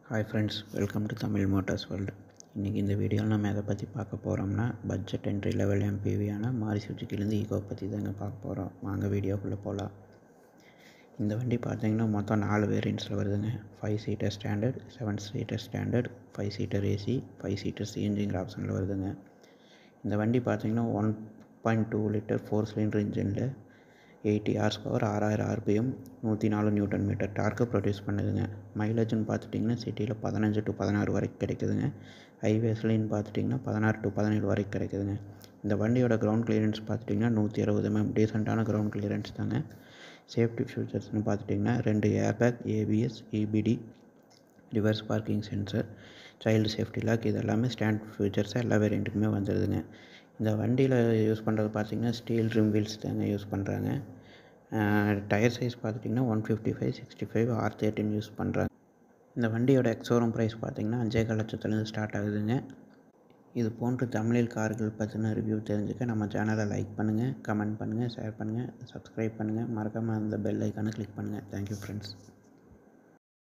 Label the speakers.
Speaker 1: hi friends welcome to Tamil motors world இன்றைக்கி இந்த வீடியோவில் நம்ம எதை பற்றி பார்க்க போகிறோம்னா பட்ஜெட் என்ட்ரி லெவல் எம்பிவியான மாரி சுஜுக்கிலேருந்து ஈகோ பற்றி தாங்க பார்க்க போகிறோம் வாங்க வீடியோக்குள்ளே போகலாம் இந்த வண்டி பார்த்தீங்கன்னா மொத்தம் நாலு வேரியண்ட்ஸில் வருதுங்க five seater standard seven seater standard five seater AC five seater சிஎன்ஜிங்கிற ஆப்ஷனில் வருதுங்க இந்த வண்டி பார்த்தீங்கன்னா one point two litre four cylinder இன்ஜினில் எயிட்டி ஹார்ஸ் பவர் ஆறாயிரம் ஆர்பிஎம் நூற்றி நாலு நியூட்டன் மீட்டர் டார்க்கு ப்ரொடியூஸ் பண்ணுதுங்க மைலேஜ்னு பார்த்துட்டிங்கன்னா சிட்டியில் பதினஞ்சு டு பதினாறு வரைக்கும் கிடைக்குதுங்க ஹைவேஸ்லேன்னு பார்த்துட்டிங்கன்னா பதினாறு டு பதினேழு வரைக்கும் கிடைக்குதுங்க இந்த வண்டியோட கிரவுண்ட் கிளியரன்ஸ் பார்த்துட்டிங்கன்னா நூற்றி அறுபது எம்எம் டீசெண்டான கிரவுண்ட் கிளியரன்ஸ் தாங்க சேஃப்டி ஃபியூச்சர்ஸ்னு பார்த்துட்டிங்கன்னா ரெண்டு airbag ABS EBD reverse parking sensor child safety lock இது எல்லாமே ஸ்டாண்ட் ஃபியூச்சர்ஸாக எல்லா வேரியண்ட்டுக்குமே வந்துடுதுங்க இந்த வண்டியில் யூஸ் பண்ணுறது பார்த்திங்கன்னா ஸ்டீல் ரிம் வீல்ஸ் தாங்க யூஸ் பண்ணுறாங்க டயர் சைஸ் பார்த்துட்டிங்கன்னா one fifty five sixty five R thirteen use பண்ணுறாங்க இந்த வண்டியோட எக்ஸோரம் ப்ரைஸ் பார்த்திங்கன்னா அஞ்சே லட்சத்துலேருந்து ஸ்டார்ட் ஆகுதுங்க இது போன்ற தமிழில் கார்கள் பற்றின ரிவ்யூ தெரிஞ்சுக்க நம்ம சேனலை லைக் பண்ணுங்கள் கமெண்ட் பண்ணுங்கள் ஷேர் பண்ணுங்கள் சப்ஸ்கிரைப் பண்ணுங்கள் மறக்காமல் அந்த பெல் ஐக்கானை கிளிக் பண்ணுங்கள் தேங்க்யூ ஃப்ரெண்ட்ஸ்